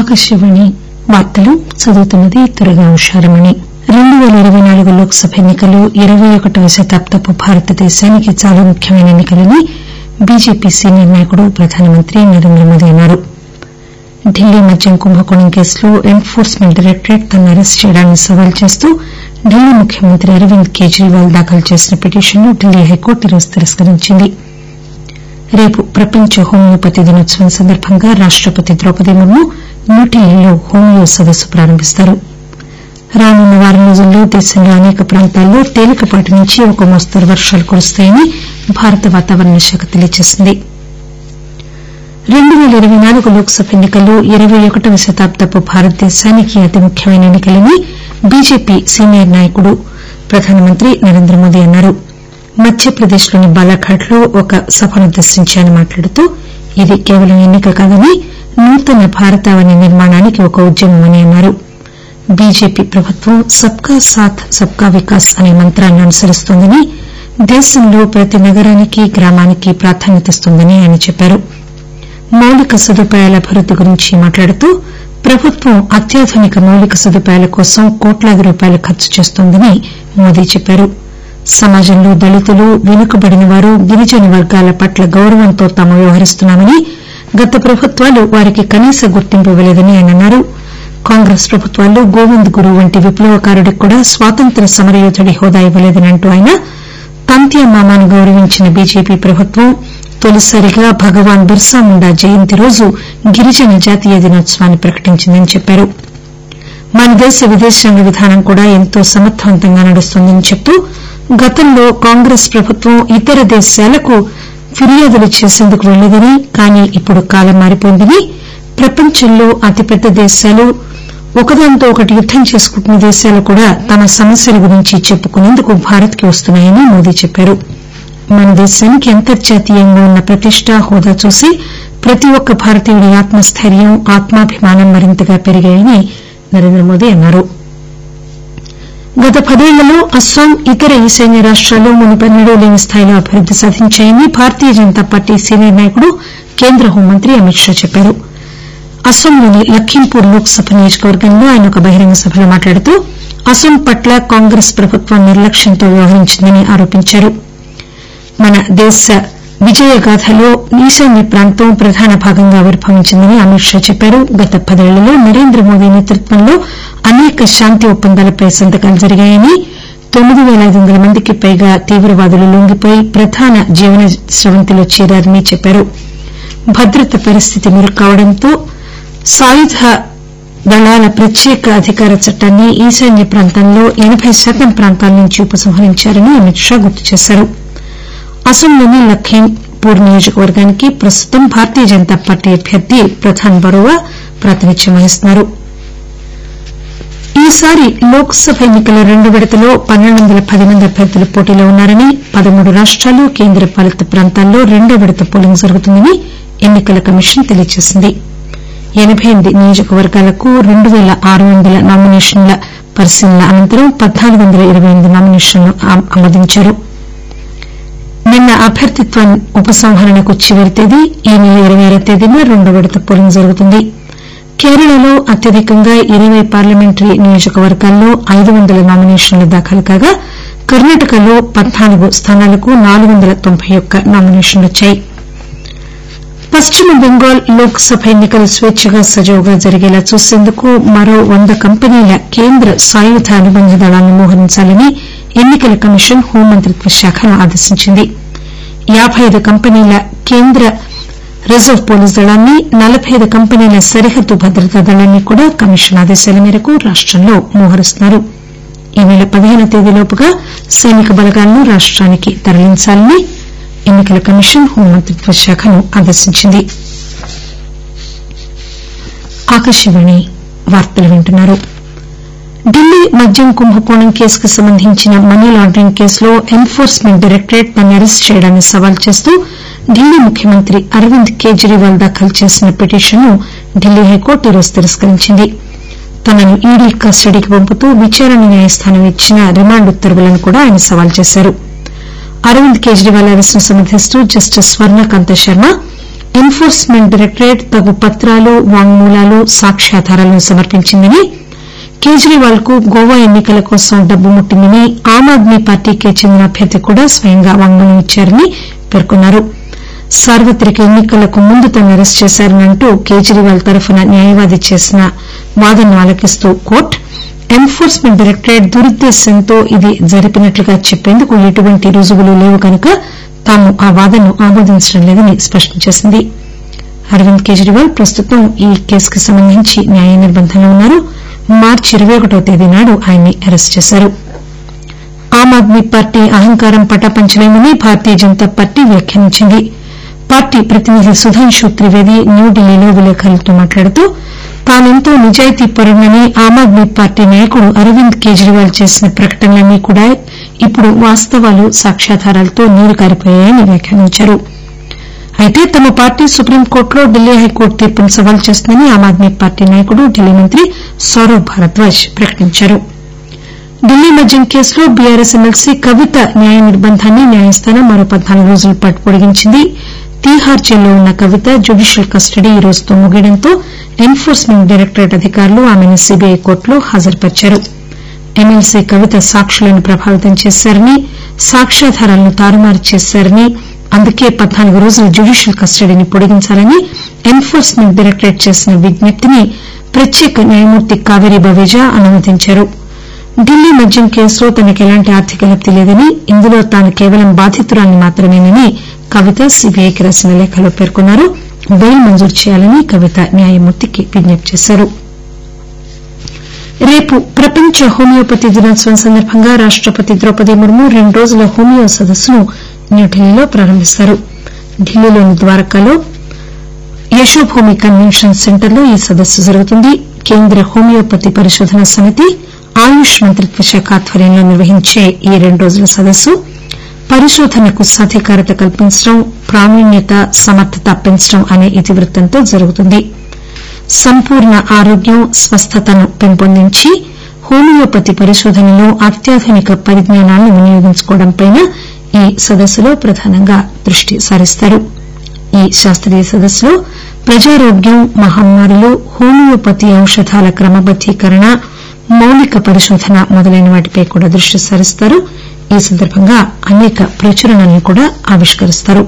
ఆకాశవాణి వార్తలు చదువుతున్నది దుర్గా ఉషారమణి రెండు పేల ఇరవై నాలుగు లోక్ సభ ఎన్ని కలు ఇరవై ఒకటవ శతాబ్దపు భారతదేశానికి చాలా ముఖ్యమైన ఎన్ని కలని బీజేపీ సీనియర్ నాయకుడు ప్రధానమంత్రి నరేంద్ర మోదీ అన్నారు ఢిల్లీ మద్యం కుంభకోణం కేసులో ఎన్ ఫోర్స్మెంట్ డైరెక్టరేట్ తనను అరెస్టు చేయడాన్ని సవాల్ చేస్తూ ఢిల్లీ ముఖ్యమంత్రి అరవింద్ కేజ్రీవాల్ దాఖలు చేసిన పిటిషన్ను ఢిల్లీ హైకోర్టు ఈరోజు తిరస్కరించింది రేపు ప్రపంచ హోమియోపతి దినోత్సవం సందర్భంగా రాష్టపతి ద్రౌపది ముర్ము న్యూఢిల్లీలో హోమియో సదస్సు ప్రారంభిస్తారు రానున్న వారం రోజుల్లో దేశంలో అనేక ప్రాంతాల్లో తేలికపాటి నుంచి ఒక మోస్తరు వర్షాలు కురుస్తాయని భారత వాతావరణ శాఖ తెలియజేసింది రెండు పేల ఇరవై నాలుగు లోక్ సభ ఎన్ని కలు ఇరవై ఒకటవ శతాబ్దపు భారతదేశానికి అతి ముఖ్యమైన ఎన్ని కలని బీజేపీ సీనియర్ నాయకుడు ప్రధానమంత్రి నరేంద్ర మోదీ అన్నారు మధ్యప్రదేశ్ లోని బాలాఘాట్ లో ఒక సభనుద్దేశించి ఆయన మాట్లాడుతూ ఇది కేవలం ఎన్ని క కాదని నూతన భారతావని నిర్మాణానికి ఒక ఉద్యమమని అన్నారు బీజేపీ ప్రభుత్వం సబ్ కా సాథ్ సబ్ కా వికాస్ అనే మంత్రాన్ని అనుసరిస్తోందని దేశంలో ప్రతి నగరానికి గ్రామానికి ప్రాధాన్యతనిస్తోందని ఆయన చెప్పారు మౌలిక సదుపాయాల అభివృద్ది గురించి మాట్లాడుతూ ప్రభుత్వం అత్యాధునిక మౌలిక సదుపాయాల కోసం కోట్లాది రూపాయలు ఖర్చు చేస్తోందని మోదీ చెప్పారు సమాజంలో దళితులు వెనుకబడిన వారు గిరిజన వర్గాల పట్ల గౌరవంతో తాము వ్యవహరిస్తున్నామని గత ప్రభుత్వాలు వారికి కనీస గుర్తింపు ఇవ్వలేదని ఆయన అన్నారు కాంగ్రెస్ ప్రభుత్వాలు గోవింద్ గురు వంటి విప్లవకారుడికి కూడా స్వాతంత్ర్య సమరయోధుడి హోదా ఇవ్వలేదని అంటూ ఆయన తంత్య మామాను గౌరవించిన బీజేపీ ప్రభుత్వం తొలిసారిగా భగవాన్ బిర్సా ముండా జయంతి రోజు గిరిజన జాతీయ దినోత్సవాన్ని ప్రకటించిందని చెప్పారు మన దేశ విదేశాంగ విధానం కూడా ఎంతో సమర్దవంతంగా నడుస్తోందని చెబుతూ గతంలో కాంగ్రెస్ ప్రభుత్వం ఇతర దేశాలకు ఫిర్యాదులు చేసేందుకు పెళ్లేదని కానీ ఇప్పుడు కాలం మారిపోయిందని ప్రపంచంలో అతిపెద్ద దేశాలు ఒకదానితో ఒకటి యుద్దం చేసుకుంటున్న దేశాలు కూడా తమ సమస్యల గురించి చెప్పుకునేందుకు భారత్ కి వస్తున్నాయని మోదీ చెప్పారు మన దేశానికి అంతర్జాతీయంగా ఉన్న ప్రతిష్ట హోదా చూసి ప్రతి ఒక్క భారతీయుడి ఆత్మస్థైర్యం ఆత్మాభిమానం మరింతగా పెరిగాయని నరేంద్ర మోదీ అన్నారు గత పదేళ్లలో అస్పాం ఇతర ఈశాన్య రాష్టాలు మునుపెన్నడూ లేని స్థాయిలో అభివృద్ది సాధించాయని భారతీయ జనతా పార్టీ సీనియర్ నాయకుడు కేంద్ర హోంమంత్రి అమిత్ షా చెప్పారు అస్పాంలోని లఖీంపూర్ లోక్ సభ నియోజకవర్గంలో ఆయన ఒక బహిరంగ సభలో మాట్లాడుతూ అస్పాం పట్ల కాంగ్రెస్ ప్రభుత్వం నిర్లక్ష్యంతో వ్యవహరించిందని ఆరోపించారు మన దేశ విజయగాథలో ఈశాన్య ప్రాంతం ప్రధాన భాగంగా ఆవిర్భవించిందని అమిత్ షా చెప్పారు గత పదేళ్లలో నరేంద్ర మోదీ నేతృత్వంలో అనేక శాంతి ఒప్పందాలపై సంతకాలు జరిగాయని తొమ్మిది పేల ఐదు వందల మందికి పైగా తీవ్రవాదులు లొంగిపోయి ప్రధాన జీవన స్రవంతిలో చేరారని చెప్పారు భద్రత పరిస్థితి మెరుగు కావడంతో సాయుధ దళాల ప్రత్యేక అధికార చట్టాన్ని ఈశాన్య ప్రాంతంలో ఎనబై శాతం ప్రాంతాల నుంచి ఉపసంహరించారని అమిత్ షా గుర్తు చేశారు అస్పాంలోని లఖీంపూర్ నియోజకవర్గానికి ప్రస్తుతం భారతీయ జనతా పార్టీ అభ్యర్థి ప్రధాన్ బరువా ప్రాతినిధ్యం వహిస్తున్నారు ఈసారి లోక్ సభ ఎన్ని కల రెండో విడతలో పన్నెండు వందల పది మంది అభ్యర్థులు పోటీలో ఉన్నారని పదమూడు రాష్టాలు కేంద్ర పాలిత ప్రాంతాల్లో రెండో విడత పోలింగ్ జరుగుతుందని ఎన్ని కల కమిషన్ తెలియజేసింది ఎనబై ఎనిమిది నియోజకవర్గాలకు రెండు పేల ఆరు వందల నామినేషన్ల పరిశీలన అనంతరం పద్నాలుగు వందల ఇరవై ఎనిమిది నామినేషన్లను ఆమోదించారు నిన్న అభ్యర్థిత్వ ఉపసంహరణకు చివరి తేదీ ఈ నెల ఇరవై ఆరవ తేదీన రెండో విడత పోలింగ్ జరుగుతుంది కేరళలో అత్యధికంగా ఇరవై పార్లమెంటరీ నియోజకవర్గాల్లో ఐదు వందల నామినేషన్లు దాఖలు కాగా కర్ణాటకలో పద్నాలుగు స్థానాలకు నాలుగు వందల తొంభై ఒక్క నామినేషన్లు వచ్చాయి పశ్చిమ బెంగాల్ లోక్ సభ ఎన్ని కలు స్వేచ్చగా సజావుగా జరిగేలా చూసేందుకు మరో వంద కంపెనీల కేంద్ర సాయుధ అనుబంధ దళాలను మోహరించాలని ఎన్ని కల కమిషన్ హోంమంత్రిత్వ శాఖను ఆదేశించింది యాబై ఐదు కంపెనీల కేంద్ర రిజర్వ్ పోలీసు దళాన్ని నలబై ఐదు కంపెనీల సరిహద్దు భద్రతా దళాన్ని కూడా కమిషన్ ఆదేశాల మేరకు రాష్టంలో మోహరిస్తున్నారు ఈ నెల పదిహేనవ తేదీలోపుగా సైనిక బలగాలను రాష్టానికి తరలించాలని ఎన్ని కల కమిషన్ హోంమంత్రిత్వ శాఖను ఆదేశించింది ఢిల్లీ మద్యం కుంభకోణం కేసుకు సంబంధించిన మనీ లాండరింగ్ కేసులో ఎన్ ఫోర్స్మెంట్ డైరెక్టరేట్ తనను అరెస్టు చేయడాన్ని సవాల్ చేస్తూ ఢిల్లీ ముఖ్యమంత్రి అరవింద్ కేజ్రీవాల్ దాఖలు చేసిన పిటిషన్ను ఢిల్లీ హైకోర్టు ఈరోజు తిరస్కరించింది తనను ఈడీ కస్టడీకి పంపుతూ విచారణ న్యాయస్థానం ఇచ్చిన రిమాండ్ ఉత్తర్వులను కూడా ఆయన సవాల్ చేశారు అరవింద్ కేజ్రీవాల్ అరెస్టును సమర్థిస్తూ justice Swarnakanta Sharma enforcement directorate తగు పత్రాలు వాంగ్మూలాలు సాక్ష్యాధారాలను సమర్పించిందని కేజ్రీవాల్ కు గోవా ఎన్ని కల కోసం డబ్బు ముట్టిందని ఆమ్ ఆద్మీ పార్టీకే చెందిన అభ్యర్థి కూడా స్వయంగా వాంగ్మూలం ఇచ్చారని పేర్కొన్నారు సార్వత్రిక ఎన్ని కలకు ముందు తనను అరెస్టు చేశారని అంటూ కేజ్రీవాల్ తరఫున న్యాయవాది చేసిన వాదనను ఆలకిస్తూ కోర్టు ఎన్ఫోర్స్మెంట్ డైరెక్టరేట్ దురుద్దేశంతో ఇది జరిపినట్లుగా చెప్పేందుకు ఎటువంటి రుజువులు లేవు కనుక తాము ఆ వాదనను ఆమోదించడం లేదని స్పష్టం చేసింది అరవింద్ కేజ్రీవాల్ ప్రస్తుతం ఈ కేసుకు సంబంధించి న్యాయ నిర్బంధంలో ఉన్నారు మార్చి ఇరవై ఒకటో తేదీ నాడు ఆయన్ని అరెస్టు చేశారు ఆమ్ ఆద్మీ పార్టీ అహంకారం పటాపంచలేమని భారతీయ జనతా పార్టీ వ్యాఖ్యానించింది పార్టీ ప్రతినిధి సుధాంశు త్రివేది న్యూఢిల్లీలో విలేకరులతో మాట్లాడుతూ తానెంతో నిజాయితీపరుడని ఆమ్ ఆద్మీ పార్టీ నాయకుడు అరవింద్ కేజ్రీవాల్ చేసిన ప్రకటనలన్నీ కూడా ఇప్పుడు వాస్తవాలు సాక్ష్యాధారాలతో నీరు కారిపోయాయని వ్యాఖ్యానించారు అయితే తమ పార్టీ సుప్రీంకోర్టులో ఢిల్లీ హైకోర్టు తీర్పును సవాల్ చేస్తుందని ఆమ్ ఆద్మీ పార్టీ నాయకుడు ఢిల్లీ మంత్రి సౌరవ్ భారద్వాజ్ ప్రకటించారు ఢిల్లీ మద్యం కేసులో బీఆర్ఎస్ ఎమ్మెల్సీ కవిత న్యాయ నిర్బంధాన్ని న్యాయస్థానం మరో పద్నాలుగు రోజుల పాటు పొడిగించింది తీహార్ జైల్లో ఉన్న కవిత జ్యుడీషియల్ కస్టడీ ఈ రోజుతో ముగియడంతో ఎన్ఫోర్స్మెంట్ డైరెక్టరేట్ అధికారులు ఆమెను సీబీఐ కోర్టులో హాజరుపరిచారు ఎమ్మెల్సీ కవిత సాక్షులను ప్రభావితం చేశారని సాక్ష్యాధారాలను తారుమారు చేశారని అందుకే పద్నాలుగు రోజుల జ్యుడీషియల్ కస్టడీని పొడిగించాలని ఎన్ఫోర్స్మెంట్ డైరెక్టరేట్ చేసిన విజ్ఞప్తిని ప్రత్యేక న్యాయమూర్తి కావేరీ బవేజా అనుమతించారు ఢిల్లీ మద్యం కేసులో తనకు ఎలాంటి ఆర్థిక లబ్ది లేదని ఇందులో తాను కేవలం బాధితురాలిని మాత్రమేనని కవిత సీబీఐకి రాసిన లేఖలో పేర్కొన్నారు బెయిల్ మంజూరు చేయాలని కవిత న్యాయమూర్తికి విజ్ఞప్తి చేశారు రేపు ప్రపంచ హోమియోపతి దినోత్సవం సందర్భంగా రాష్టపతి ద్రౌపది ముర్ము రెండు రోజుల హోమియో సదస్సును న్యూఢిల్లీలో ప్రారంభిస్తారు ఢిల్లీలోని ద్వారకాలో యశోభూమి కన్వెన్షన్ సెంటర్లో ఈ సదస్సు జరుగుతుంది కేంద్ర హోమియోపతి పరిశోధనా సమితి ఆయుష్ మంత్రిత్వ శాఖ ఆధ్వర్యంలో నిర్వహించే ఈ రెండు రోజుల సదస్సు పరిశోధనకు సాధికారత కల్పించడం ప్రావీణ్యత సమర్థత పెంచడం అనే ఇతివృత్తంతో జరుగుతుంది సంపూర్ణ ఆరోగ్యం స్వస్థతను పెంపొందించి హోమియోపతి పరిశోధనలో అత్యాధునిక పరిజ్ఞానాలను వినియోగించుకోవడంపై ఈ సదస్సులో ప్రధానంగా దృష్టి సారిస్తారు ఈ శాస్త్రీయ సదస్సులో ప్రజారోగ్యం మహమ్మారులు హోమియోపతి ఔషధాల క్రమబద్దీకరణ మౌలిక పరిశోధన మొదలైన వాటిపై కూడా దృష్టి సారిస్తారు ఈ సందర్భంగా అనేక ప్రచురణలను కూడా ఆవిష్కరిస్తారు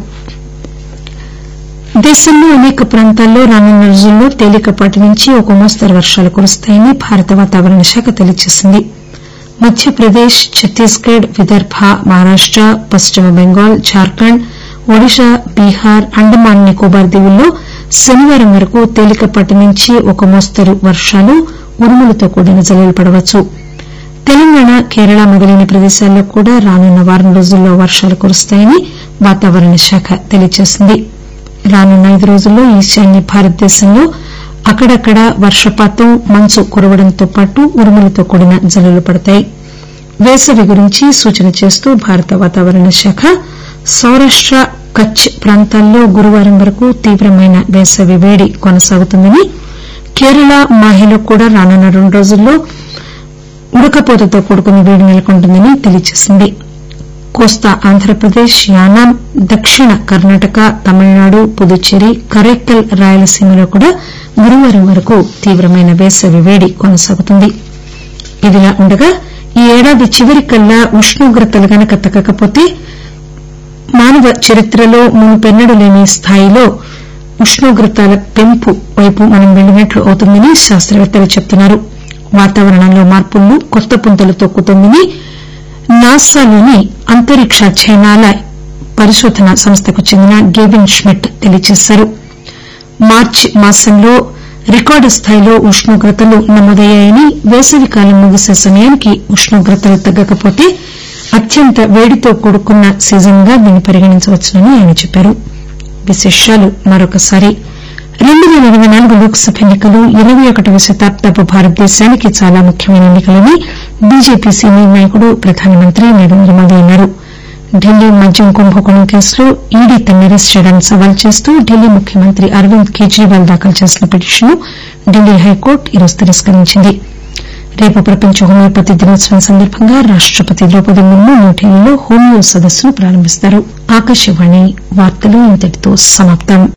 దేశంలో అనేక ప్రాంతాల్లో రానున్న రోజుల్లో తేలికపాటి నుంచి ఒక మోస్తరు వర్షాలు కురుస్తాయని భారత వాతావరణ శాఖ తెలియజేసింది మధ్యప్రదేశ్ ఛత్తీస్గఢ్ విదర్భ మహారాష్ట పశ్చిమ బెంగాల్ జార్ఖండ్ ఒడిశా బీహార్ అండమాన్ నికోబార్ దీవుల్లో శనివారం వరకు తేలికపాటి నుంచి ఒక మోస్తరు వర్షాలు ఉరుములతో కూడిన జల్లులు పడవచ్చు తెలంగాణ కేరళ మొదలైన ప్రదేశాల్లో కూడా రానున్న వారం రోజుల్లో వర్షాలు కురుస్తాయని వాతావరణ శాఖ తెలియజేసింది రానున్న ఐదు రోజుల్లో ఈశాన్య భారతదేశంలో అక్కడక్కడా వర్షపాతం మంచు కురవడంతో పాటు ఉరుములతో కూడిన జల్లులు పడతాయి వేసవి గురించి సూచన చేస్తూ భారత వాతావరణ శాఖ సౌరాష్ట కచ్ ప్రాంతాల్లో గురువారం వరకు తీవ్రమైన వేసవి వేడి కొనసాగుతుందని కేరళ మాహేలో కూడా రానున్న రెండు రోజుల్లో ఉడకపోతతో కూడుకున్న వేడి నెలకొంటుందని తెలియజేసింది కోస్తా ఆంధ్రప్రదేశ్ యానాం దక్షిణ కర్ణాటక తమిళనాడు పుదుచ్చేరి కరైక్కల్ రాయలసీమలో కూడా గురువారం వరకు తీవ్రమైన వేసవి వేడి కొనసాగుతుంది ఇదిలా ఉండగా ఈ ఏడాది చివరికల్లా ఉష్ణోగ్రతలు గనక తగ్గకపోతే మానవ చరిత్రలో మునుపెన్నడూ లేని స్థాయిలో ఉష్ణోగ్రతల పెంపు వైపు మనం వెళ్లినట్లు అవుతుందని శాస్తవేత్తలు చెబుతున్నారు వాతావరణంలో మార్పులను కొత్త పుంతలు తొక్కుతోందని నాసాలోని అంతరిక్ష అధ్యయనాల పరిశోధనా సంస్థకు చెందిన గేవిన్ ష్మిట్ తెలియజేశారు మార్చి మాసంలో రికార్డు స్థాయిలో ఉష్ణోగ్రతలు నమోదయ్యాయని వేసవికాలం ముగిసే సమయానికి ఉష్ణోగ్రతలు తగ్గకపోతే అత్యంత వేడితో కూడుకున్న సీజన్ గా దీన్ని పరిగణించవచ్చునని ఆయన చెప్పారు విశేషాలు మరొకసారి రెండు పేల ఇరవై నాలుగు లోక్ సభ ఎన్నికలు ఇరవై ఒకటవ శతాబ్దపు భారతదేశానికి చాలా ముఖ్యమైన ఎన్నికలని బీజేపీ సీనియర్ నాయకుడు ప్రధానమంత్రి నరేంద్ర మోదీ అన్నారు ఢిల్లీ మద్యం కుంభకోణం కేసులో ఈడీ తనను అరెస్టు చేయడాన్ని సవాల్ చేస్తూ ఢిల్లీ ముఖ్యమంత్రి అరవింద్ కేజ్రీవాల్ దాఖలు చేసిన పిటిషన్ను ఢిల్లీ హైకోర్టు ఈరోజు తిరస్కరించింది రేపు ప్రపంచ హోమియోపతి దినోత్సవం సందర్భంగా రాష్టపతి ద్రౌపది ముర్ము న్యూఢిల్లీలో హోమియో సదస్సును ప్రారంభిస్తారు ఆకాశవాణి వార్తలు ఇంతటితో సమాప్తం